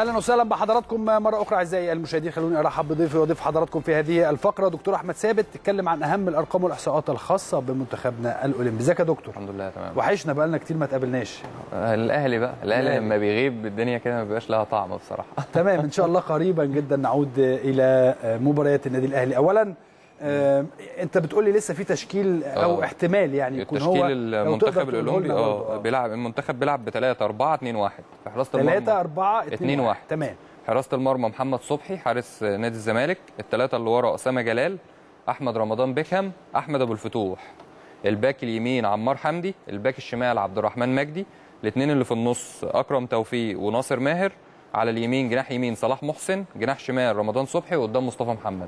اهلا وسهلا بحضراتكم مره اخرى اعزائي المشاهدين خلوني ارحب بضيفي وضيف حضراتكم في هذه الفقره دكتور احمد ثابت تتكلم عن اهم الارقام والاحصاءات الخاصه بمنتخبنا الاولمبي ازيك يا دكتور الحمد لله تمام وحشنا بقالنا كتير ما تقابلناش آه، الاهلي بقى الاهلي الأهلي. لما بيغيب الدنيا كده ما بيبقاش لها طعم بصراحه تمام ان شاء الله قريبا جدا نعود الى مباريات النادي الاهلي اولا آه، انت بتقول لي لسه في تشكيل او آه. احتمال يعني يكون هو التشكيل لو تقدر المنتخب تقوله الاولمبي لنا برضه، اه بيلعب المنتخب بيلعب ب 3 4 2 1 في حراسه 3 المرمى 4 2 2 1 1. تمام حراسه المرمى محمد صبحي حارس نادي الزمالك الثلاثه اللي ورا اسامه جلال احمد رمضان بيكهام احمد ابو الفتوح الباك اليمين عمار حمدي الباك الشمال عبد الرحمن مجدي الاثنين اللي في النص اكرم توفيق وناصر ماهر على اليمين جناح يمين صلاح محسن جناح شمال رمضان صبحي وقدام مصطفى محمد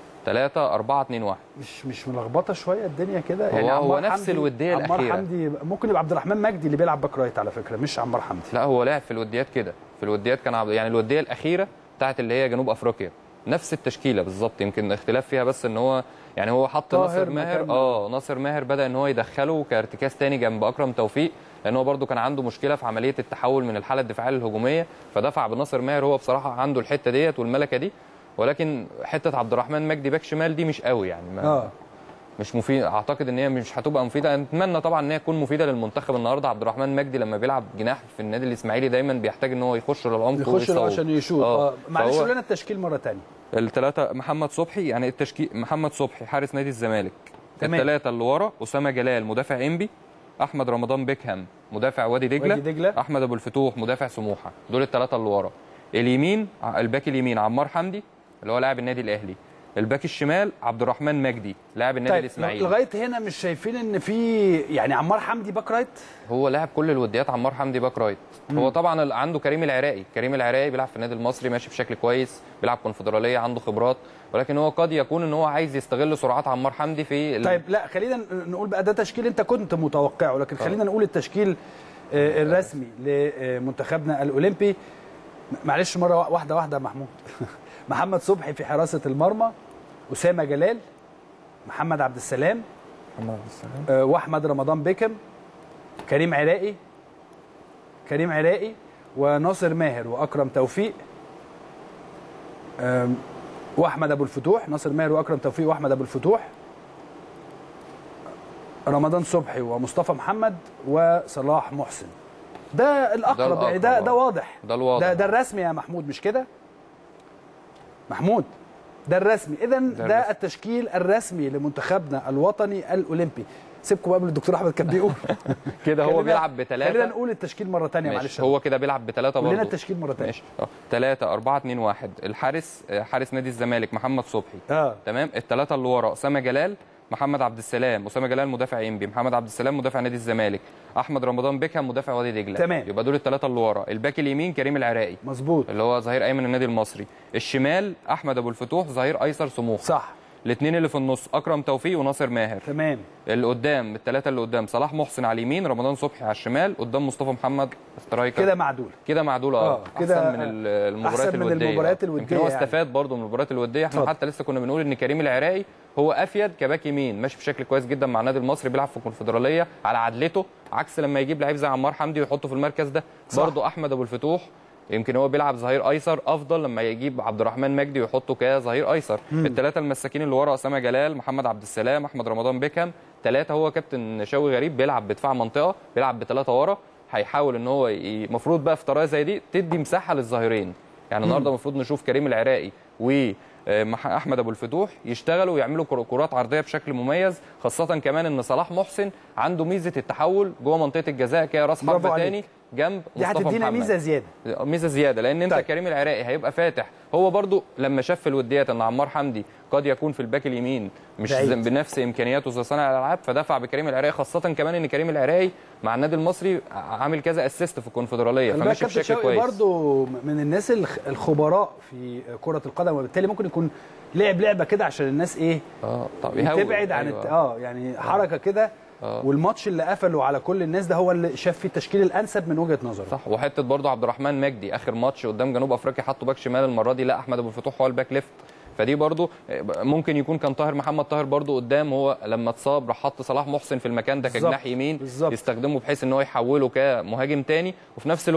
3 4 2 1 مش مش ملخبطه شويه الدنيا كده هو- هو عمار نفس حمدي- الودية عمار الأخيرة. حمدي ممكن يبقى عبد الرحمن مجدي اللي بيلعب باك رايت على فكره مش عمار حمدي لا هو لعب في الوديات كده في الوديات كان عبد يعني الوديه الاخيره بتاعت اللي هي جنوب افريقيا نفس التشكيله بالظبط يمكن اختلاف فيها بس ان هو يعني هو حط طاهر ناصر ماهر مكان- اه ناصر ماهر بدا ان هو يدخله كارتكاز تاني جنب اكرم توفيق لان هو برده كان عنده مشكله في عمليه التحول من الحاله الدفاعيه للهجوميه فدفع بناصر ماهر هو بصراحه عنده الحته ديت والملكه دي ولكن حته عبد الرحمن مجدي باك شمال دي مش قوي يعني ما اه مش مفيد اعتقد ان هي مش هتبقى مفيده نتمنى طبعا ان هي تكون مفيده للمنتخب النهارده عبد الرحمن مجدي لما بيلعب جناح في النادي الاسماعيلي دايما بيحتاج ان هو يخش للعمق يخش له ويصوب. عشان يشوط اه اه معلش فهو قول لنا التشكيل مره ثانيه الثلاثه محمد صبحي يعني التشكيل محمد صبحي حارس نادي الزمالك تمام. الثلاثه اللي ورا اسامه جلال مدافع انبي احمد رمضان بيكهام مدافع وادي دجله وادي دجلة. احمد ابو الفتوح مدافع سموحه دول الثلاثه اللي ورا اليمين الباك اليمين عمار حمدي اللي هو لاعب النادي الاهلي الباك الشمال عبد الرحمن مجدي لاعب النادي طيب الاسماعيلي لغايه هنا مش شايفين ان في يعني عمار حمدي باك رايت هو لعب كل الوديات عمار حمدي باك رايت هو طبعا ال- عنده كريم العراقي كريم العراقي بيلعب في النادي المصري ماشي بشكل كويس بيلعب كونفدراليه عنده خبرات ولكن هو قد يكون ان هو عايز يستغل سرعات عمار حمدي في ال- طيب لا خلينا نقول بقى ده تشكيل انت كنت متوقعه لكن خلينا نقول التشكيل آه، الرسمي لمنتخبنا الاولمبي معلش مره واحده واحده يا محمود محمد صبحي في حراسه المرمى اسامه جلال محمد عبد السلام آه، واحمد رمضان بيكم كريم عراقي كريم عراقي وناصر ماهر واكرم توفيق آم، واحمد ابو الفتوح ناصر ماهر واكرم توفيق واحمد ابو الفتوح رمضان صبحي ومصطفى محمد وصلاح محسن ده الاقرب يعني ده الأقرب، ده آه. واضح ده الواضح ده ده الرسمي يا محمود مش كده محمود ده الرسمي اذا ده, الرسمي. التشكيل الرسمي لمنتخبنا الوطني الاولمبي سيبكم بقى من اللي الدكتور احمد كان بيقول كده هو خلينا- بيلعب خلينا بثلاثه نقول التشكيل مره ثانيه معلش ماشي هو كده بيلعب بثلاثه قول لنا برضه التشكيل مره ثانيه ماشي اه 3 4 2 1 الحارس آه، حارس نادي الزمالك محمد صبحي اه تمام الثلاثه اللي ورا اسامه جلال محمد عبد السلام اسامه جلال مدافع انبي محمد عبد السلام مدافع نادي الزمالك احمد رمضان بيكهام مدافع وادي دجله تمام. يبقى دول الثلاثه اللي ورا الباك اليمين كريم العراقي مظبوط اللي هو ظهير ايمن النادي المصري الشمال احمد ابو الفتوح ظهير ايسر سموح صح الاثنين اللي في النص اكرم توفيق وناصر ماهر تمام اللي قدام الثلاثه اللي قدام صلاح محسن على اليمين رمضان صبحي على الشمال قدام مصطفى محمد سترايكر كده معدول كده معدوله آه، اه كده احسن من ال- المباريات أحسن من الوديه المباريات آه. الودية يمكن هو يعني. استفاد برضه من المباريات الوديه احنا اتفضل. حتى لسه كنا بنقول ان كريم العراقي هو افيد كباك يمين ماشي بشكل كويس جدا مع النادي المصري بيلعب في الكونفدراليه على عدلته عكس لما يجيب لعيب زي عمار حمدي ويحطه في المركز ده صح. برضه احمد ابو الفتوح يمكن هو بيلعب ظهير ايسر افضل لما يجيب عبد الرحمن مجدي ويحطه كظهير ايسر الثلاثه المساكين اللي ورا اسامه جلال محمد عبد السلام احمد رمضان بيكهام ثلاثه هو كابتن شوقي غريب بيلعب بدفاع منطقه بيلعب بثلاثه ورا هيحاول ان هو المفروض بقى في طريقه زي دي تدي مساحه للظهيرين يعني النهارده المفروض نشوف كريم العراقي و آه، مح- احمد ابو الفتوح يشتغلوا ويعملوا كر- كرات عرضيه بشكل مميز خاصه كمان ان صلاح محسن عنده ميزه التحول جوه منطقه الجزاء كراس برافو حربه عليك. تاني جنب دي مصطفى هتدينا محمد ميزه زياده ميزه زياده لان انت طيب. طيب. كريم العراقي هيبقى فاتح هو برضو لما شاف في الوديات ان عمار حمدي قد يكون في الباك اليمين مش بعيد. زي- بنفس امكانياته زي صانع الالعاب فدفع بكريم العراقي خاصه كمان ان كريم العراقي مع النادي المصري عامل كذا اسيست في الكونفدراليه خلي بالك فماشي كابتن بشكل شوقي كويس برضو من الناس الخ- الخبراء في كره القدم وبالتالي ممكن يكون لعب لعبه كده عشان الناس ايه اه طب يهون. تبعد عن أيوة. الت... اه يعني حركه كده آه. والماتش اللي قفله على كل الناس ده هو اللي شاف فيه التشكيل الانسب من وجهه نظره صح وحته برضه عبد الرحمن مجدي اخر ماتش قدام جنوب افريقيا حطه باك شمال المره دي لا احمد ابو الفتوح هو الباك ليفت فدي برضو ممكن يكون كان طاهر محمد طاهر برضو قدام هو لما اتصاب راح حط صلاح محسن في المكان ده بالظبط، كجناح يمين بالظبط. يستخدمه بحيث ان هو يحوله كمهاجم تاني وفي نفس الوقت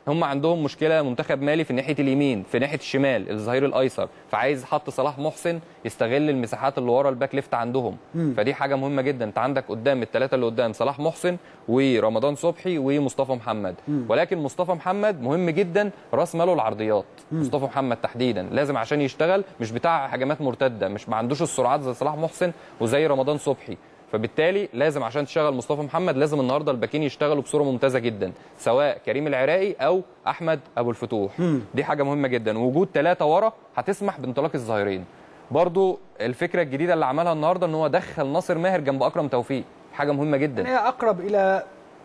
هم عندهم مشكله منتخب مالي في ناحيه اليمين في ناحيه الشمال الظهير الايسر فعايز حط صلاح محسن يستغل المساحات اللي ورا الباك ليفت عندهم فدي حاجه مهمه جدا انت عندك قدام الثلاثه اللي قدام صلاح محسن ورمضان صبحي ومصطفى محمد ولكن مصطفى محمد مهم جدا راس ماله العرضيات مصطفى محمد تحديدا لازم عشان يشتغل مش بتاع هجمات مرتده مش ما عندوش السرعات زي صلاح محسن وزي رمضان صبحي فبالتالي لازم عشان تشتغل مصطفى محمد لازم النهارده الباكين يشتغلوا بصوره ممتازه جدا سواء كريم العراقي او احمد ابو الفتوح دي حاجه مهمه جدا وجود ثلاثه ورا هتسمح بانطلاق الظهيرين برضو الفكره الجديده اللي عملها النهارده ان هو دخل ناصر ماهر جنب اكرم توفيق حاجه مهمه يعني جدا هي اقرب الى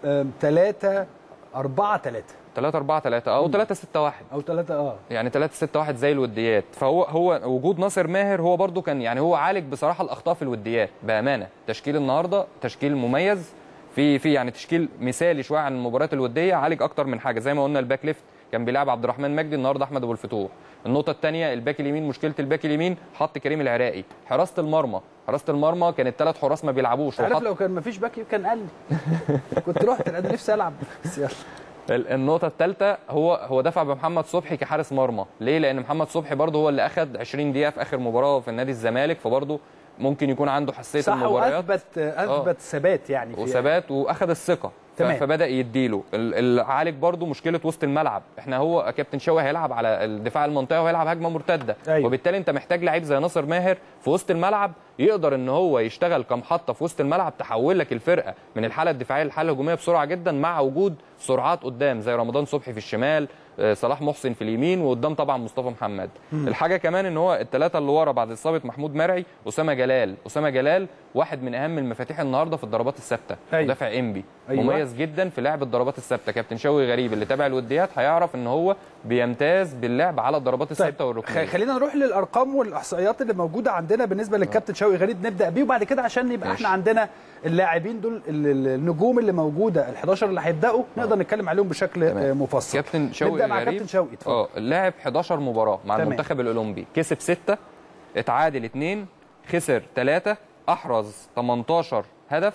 3 4 3 3 4 3 او 3 6 1 او 3 اه يعني 3 6 1 زي الوديات فهو هو وجود ناصر ماهر هو برضو كان يعني هو عالج بصراحه الاخطاء في الوديات بامانه تشكيل النهارده تشكيل مميز في في يعني تشكيل مثالي شويه عن المباريات الوديه عالج اكتر من حاجه زي ما قلنا الباك ليفت كان بيلعب عبد الرحمن مجدي النهارده احمد ابو الفتوح النقطه الثانيه الباك اليمين مشكله الباك اليمين حط كريم العراقي حراسه المرمى حراسه المرمى كانت ثلاث حراس ما بيلعبوش عارف وحط لو كان مفيش باك كان قال لي كنت رحت انا نفسي العب بس يلا ال- النقطة الثالثة هو هو دفع بمحمد صبحي كحارس مرمى، ليه؟ لأن محمد صبحي برضه هو اللي أخذ 20 دقيقة في آخر مباراة في نادي الزمالك فبرضه ممكن يكون عنده حساسية صح المباريات واثبت اثبت ثبات يعني في وثبات واخذ الثقه ف- تمام. فبدا يديله ال- ال- عالج برضو مشكله وسط الملعب احنا هو كابتن شوقي هيلعب على الدفاع المنطقه وهيلعب هجمه مرتده أيوة. وبالتالي انت محتاج لعيب زي ناصر ماهر في وسط الملعب يقدر ان هو يشتغل كمحطه في وسط الملعب تحول لك الفرقه من الحاله الدفاعيه للحاله الهجوميه بسرعه جدا مع وجود سرعات قدام زي رمضان صبحي في الشمال آه، صلاح محسن في اليمين وقدام طبعا مصطفى محمد الحاجه كمان ان هو الثلاثه اللي ورا بعد اصابه محمود مرعي اسامه جلال اسامه جلال واحد من اهم المفاتيح النهارده في الضربات الثابته أيوة. مدافع انبي أيوة. مميز جدا في لعب الضربات الثابته كابتن شوقي غريب اللي تابع الوديات هيعرف ان هو بيمتاز باللعب على الضربات الثابته والركنيه خ- خلينا نروح للارقام والاحصائيات اللي موجوده عندنا بالنسبه للكابتن شوقي غريب نبدا بيه وبعد كده عشان يبقى ماشي. احنا عندنا اللاعبين دول ال- ال- النجوم اللي موجوده ال11 اللي هيبداوا نقدر نتكلم عليهم بشكل تمام. آه، مفصل كابتن شوقي نبدا مع غريب كابتن شوقي اتفضل اه لعب 11 مباراه مع تمام. المنتخب الاولمبي كسب 6 اتعادل 2 خسر 3 احرز 18 هدف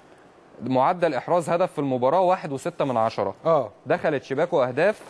معدل احراز هدف في المباراه 1.6 من عشرة اه دخلت شباكه اهداف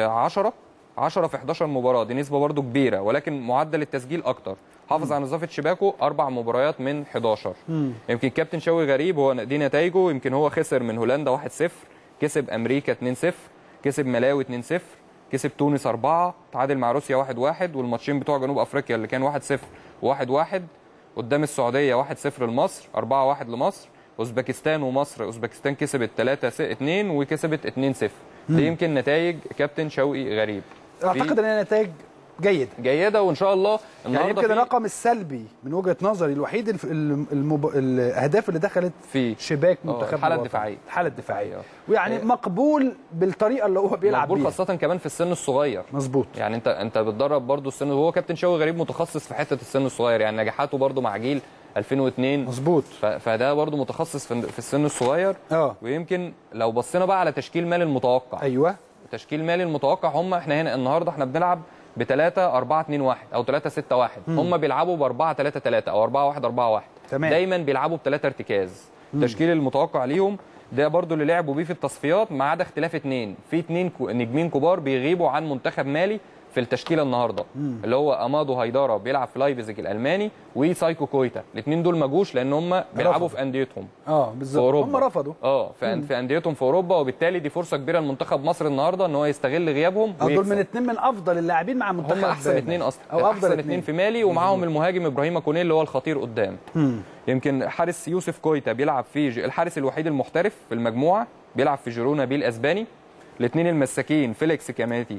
10 10 في 11 مباراه دي نسبه برضو كبيره ولكن معدل التسجيل اكتر حافظ على نظافه شباكه اربع مباريات من 11 يمكن كابتن شوقي غريب هو دي نتائجه يمكن هو خسر من هولندا 1-0 كسب امريكا 2-0 كسب ملاوي 2-0 كسب تونس 4 تعادل مع روسيا 1-1 والماتشين بتوع جنوب افريقيا اللي كان 1-0 و1-1 قدام السعوديه 1-0 لمصر 4-1 لمصر اوزبكستان ومصر اوزبكستان كسبت 3-2 وكسبت 2-0 دي يمكن نتائج كابتن شوقي غريب اعتقد ان هي نتائج جيده جيده وان شاء الله يعني النهارده يمكن في- الرقم السلبي من وجهه نظري الوحيد الف- الم- المب... الاهداف اللي دخلت في شباك آه، منتخب الحالة الوطن. الدفاعية. الحاله الدفاعيه أيوة. ويعني إيه. مقبول بالطريقه اللي هو بيلعب مقبول بيها خاصه كمان في السن الصغير مظبوط يعني انت انت بتدرب برضو السن وهو كابتن شوقي غريب متخصص في حته السن الصغير يعني نجاحاته برضو مع جيل 2002 مظبوط ف- فده برضو متخصص في في السن الصغير اه ويمكن لو بصينا بقى على تشكيل مالي المتوقع ايوه تشكيل مالي المتوقع هم احنا هنا النهارده احنا بنلعب ب 3 4 2 1 او 3 6 1 هم بيلعبوا ب 4 3 3 او 4 1 4 1 تمام. دايما بيلعبوا بثلاثه ارتكاز التشكيل المتوقع ليهم ده برضو اللي لعبوا بيه في التصفيات ما عدا اختلاف اثنين في اثنين كو- نجمين كبار بيغيبوا عن منتخب مالي في التشكيله النهارده اللي هو امادو هيدارا بيلعب في لايبزيج الالماني وسايكو كويتا الاثنين دول ما جوش لان هم بيلعبوا في انديتهم اه في بالظبط اوروبا هم رفضوا اه في, في انديتهم في اوروبا وبالتالي دي فرصه كبيره لمنتخب مصر النهارده ان هو يستغل غيابهم آه، دول ويكسب. من اثنين من افضل اللاعبين مع منتخب هم احسن مالي. اثنين اصلا او افضل احسن اثنين في مالي ومعاهم المهاجم ابراهيم كونيه اللي هو الخطير قدام يمكن حارس يوسف كويتا بيلعب في ج- الحارس الوحيد المحترف في المجموعه بيلعب في جيرونا بي الاسباني الاثنين المساكين فيليكس كاماتي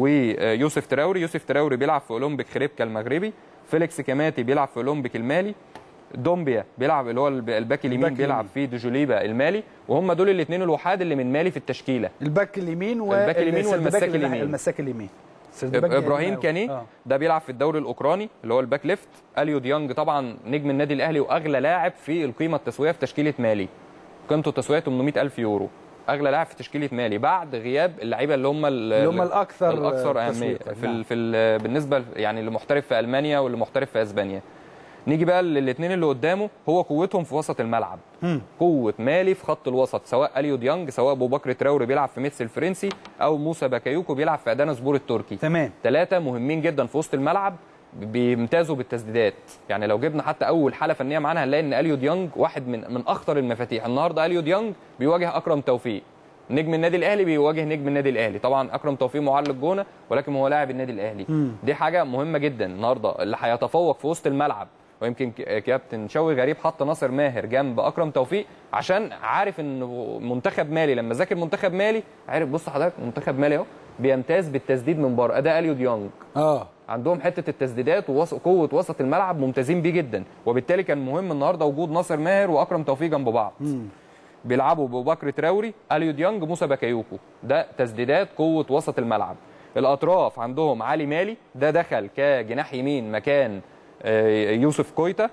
ويوسف تراوري يوسف تراوري بيلعب في اولمبيك خريبكا المغربي فيليكس كاماتي بيلعب في اولمبيك المالي دومبيا بيلعب اللي هو الب- الباك اليمين الباك بيلعب في دجوليبا المالي وهم دول الاثنين الوحاد اللي من مالي في التشكيله الباك اليمين و الباك اليمين السردباك والمساك اللي- اليمين. المساك اليمين السردباك ابراهيم جميل أوي. كاني آه. ده بيلعب في الدوري الاوكراني اللي هو الباك ليفت اليو ديانج طبعا نجم النادي الاهلي واغلى لاعب في القيمه التسويقيه في تشكيله مالي قيمته التسويقيه 800 الف يورو اغلى لاعب في تشكيله مالي بعد غياب اللعيبه اللي هم ال- اللي هم الاكثر الاكثر اهميه تسويقاً. في نعم. ال في ال بالنسبه ل- يعني اللي محترف في المانيا واللي محترف في اسبانيا نيجي بقى للاثنين اللي قدامه هو قوتهم في وسط الملعب قوه مالي في خط الوسط سواء اليو ديانج سواء ابو بكر تراوري بيلعب في ميتس الفرنسي او موسى باكايوكو بيلعب في ادانا سبور التركي تمام ثلاثه مهمين جدا في وسط الملعب بيمتازوا بالتسديدات يعني لو جبنا حتى اول حاله فنيه معانا هنلاقي ان اليو ديانج واحد من من اخطر المفاتيح النهارده اليو ديانج بيواجه اكرم توفيق نجم النادي الاهلي بيواجه نجم النادي الاهلي طبعا اكرم توفيق معلق جونه ولكن هو لاعب النادي الاهلي مم. دي حاجه مهمه جدا النهارده اللي هيتفوق في وسط الملعب ويمكن ك- كابتن شوقي غريب حط ناصر ماهر جنب اكرم توفيق عشان عارف ان منتخب مالي لما ذاكر منتخب مالي عارف بص حضرتك منتخب مالي اهو بيمتاز بالتسديد من بره اداء اليو ديانج اه عندهم حته التسديدات وقوه وسط الملعب ممتازين بيه جدا وبالتالي كان مهم النهارده وجود ناصر ماهر واكرم توفيق جنب بعض بيلعبوا ابو بكر تراوري اليو ديانج موسى باكايوكو ده تسديدات قوه وسط الملعب الاطراف عندهم علي مالي ده دخل كجناح يمين مكان آه، يوسف كويتا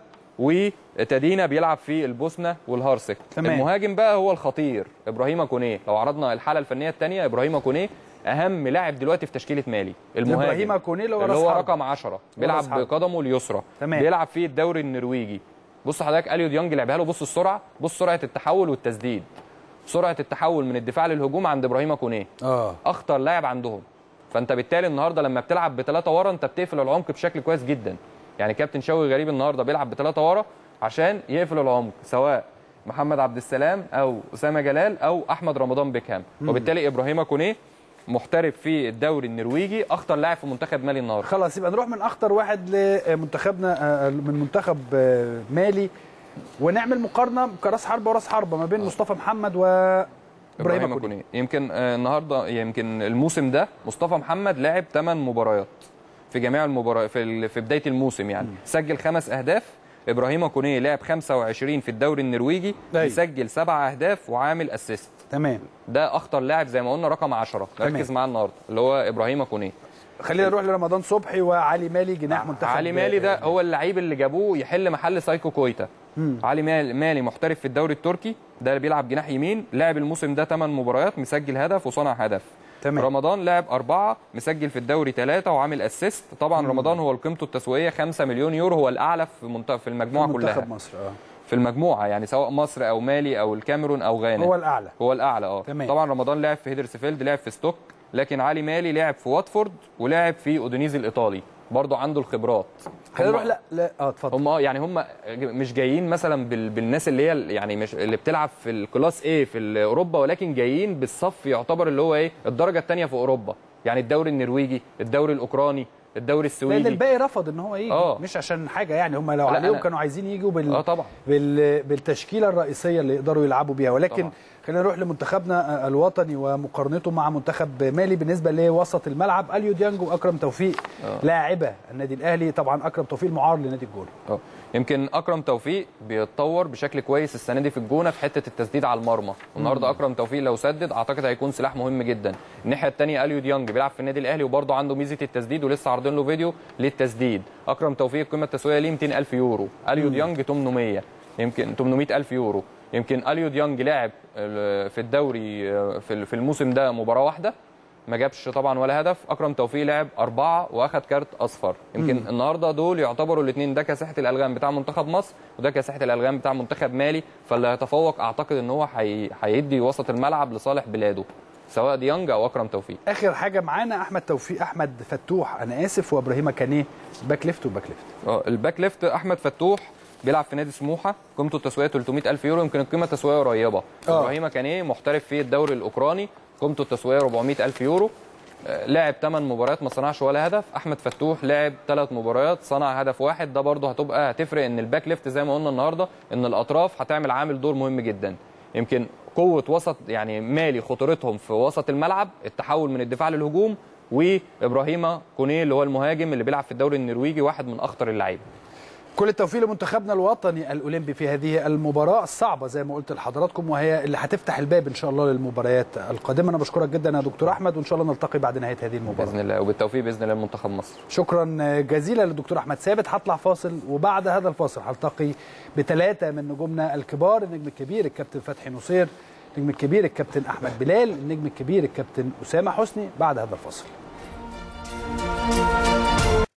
وتدينا بيلعب في البوسنه والهرسك تمام. المهاجم بقى هو الخطير ابراهيم كونيه لو عرضنا الحاله الفنيه الثانيه ابراهيم كونيه اهم لاعب دلوقتي في تشكيله مالي المهاجم إبراهيم كونيه اللي هو اللي راس هو حربة. رقم 10 بيلعب راس حربة. بقدمه اليسرى تمام. بيلعب في الدوري النرويجي بص حضرتك اليو ديانج لعبها له بص السرعه بص سرعه التحول والتسديد سرعه التحول من الدفاع للهجوم عند ابراهيم كونيه اه اخطر لاعب عندهم فانت بالتالي النهارده لما بتلعب بثلاثه ورا انت بتقفل العمق بشكل كويس جدا يعني كابتن شوقي غريب النهارده بيلعب بثلاثه ورا عشان يقفل العمق سواء محمد عبد السلام او اسامه جلال او احمد رمضان بيكهام وبالتالي ابراهيم كونيه محترف في الدوري النرويجي اخطر لاعب في منتخب مالي النهارده خلاص يبقى نروح من اخطر واحد لمنتخبنا آه، من منتخب آه، مالي ونعمل مقارنه كراس حربه وراس حربه ما بين مصطفى محمد وابراهيم ابراهيم كونيه كونيه يمكن آه، النهارده يمكن الموسم ده مصطفى محمد لعب 8 مباريات في جميع المباريات في ال- في بدايه الموسم يعني سجل خمس اهداف ابراهيم كونيه لعب 25 في الدوري النرويجي أيوة. مسجل سبع اهداف وعامل اسيست تمام ده اخطر لاعب زي ما قلنا رقم 10 تمام. ركز معاه النهارده اللي هو ابراهيم كونيه خلينا نروح لرمضان صبحي وعلي مالي جناح منتخب علي مالي ده هو اللعيب اللي جابوه يحل محل سايكو كويتا علي مال- مالي محترف في الدوري التركي ده اللي بيلعب جناح يمين لعب الموسم ده 8 مباريات مسجل هدف وصنع هدف تمام. رمضان لعب أربعة مسجل في الدوري ثلاثة وعامل اسيست طبعا رمضان هو قيمته التسويقية 5 مليون يورو هو الأعلى في منطقة في المجموعة كلها منتخب مصر اه في المجموعة يعني سواء مصر أو مالي أو الكاميرون أو غانا هو الاعلى هو الاعلى اه تمام. طبعا رمضان لعب في هيدرسفيلد لعب في ستوك لكن علي مالي لعب في واتفورد ولعب في اودونيزي الايطالي برضه عنده الخبرات خلينا هم- نروح لا لا اه اتفضل هم اه يعني هم مش جايين مثلا بال... بالناس اللي هي يعني مش اللي بتلعب في الكلاس ايه في اوروبا ولكن جايين بالصف يعتبر اللي هو ايه الدرجه الثانيه في اوروبا يعني الدوري النرويجي الدوري الاوكراني الدوري لان السويدي الباقي رفض ان هو يجي آه. مش عشان حاجه يعني هم لو لا، عليهم أنا- كانوا عايزين يجوا بال... اه طبعا بال... بالتشكيله الرئيسيه اللي يقدروا يلعبوا بيها ولكن طبعا. خلينا نروح لمنتخبنا الوطني ومقارنته مع منتخب مالي بالنسبه لوسط الملعب اليو ديانج واكرم توفيق آه. لاعبه النادي الاهلي طبعا اكرم توفيق المعار لنادي الجول اه يمكن اكرم توفيق بيتطور بشكل كويس السنه دي في الجونه في حته التسديد على المرمى والنهارده اكرم توفيق لو سدد اعتقد هيكون سلاح مهم جدا الناحيه الثانيه اليو ديانج بيلعب في النادي الاهلي وبرضه عنده ميزه التسديد ولسه عارضين له فيديو للتسديد اكرم توفيق القيمه التسويقيه ليه 200000 يورو اليو ديانج 800 يمكن 800000 يورو يمكن اليو ديانج لعب آه، في الدوري آه، في في الموسم ده مباراه واحده ما جابش طبعا ولا هدف اكرم توفيق لعب اربعه واخد كارت اصفر يمكن مم. النهارده دول يعتبروا الاثنين ده كاسحه الالغام بتاع منتخب مصر وده كاسحه الالغام بتاع منتخب مالي فاللي هيتفوق اعتقد ان هو هي- هيدي وسط الملعب لصالح بلاده سواء ديانج او اكرم توفيق اخر حاجه معانا احمد توفيق احمد فتوح انا اسف وابراهيم كانيه باك ليفت وباك ليفت اه الباك ليفت احمد فتوح بيلعب في نادي سموحه قيمته التسويقيه 300000 يورو يمكن القيمه التسويقيه قريبه اه. ابراهيم كانيه محترف في الدوري الاوكراني قيمته التسويقيه 400000 يورو آه، لعب 8 مباريات ما صنعش ولا هدف احمد فتوح لعب 3 مباريات صنع هدف واحد ده برضه هتبقى هتفرق ان الباك ليفت زي ما قلنا النهارده ان الاطراف هتعمل عامل دور مهم جدا يمكن قوه وسط يعني مالي خطورتهم في وسط الملعب التحول من الدفاع للهجوم وابراهيم كونيه اللي هو المهاجم اللي بيلعب في الدوري النرويجي واحد من اخطر اللعيبه كل التوفيق لمنتخبنا الوطني الاولمبي في هذه المباراه الصعبه زي ما قلت لحضراتكم وهي اللي هتفتح الباب ان شاء الله للمباريات القادمه انا بشكرك جدا يا دكتور احمد وان شاء الله نلتقي بعد نهايه هذه المباراه باذن الله وبالتوفيق باذن الله لمنتخب مصر شكرا جزيلا للدكتور احمد ثابت هطلع فاصل وبعد هذا الفاصل هلتقي بثلاثه من نجومنا الكبار النجم الكبير الكابتن فتحي نصير النجم الكبير الكابتن احمد بلال النجم الكبير الكابتن اسامه حسني بعد هذا الفاصل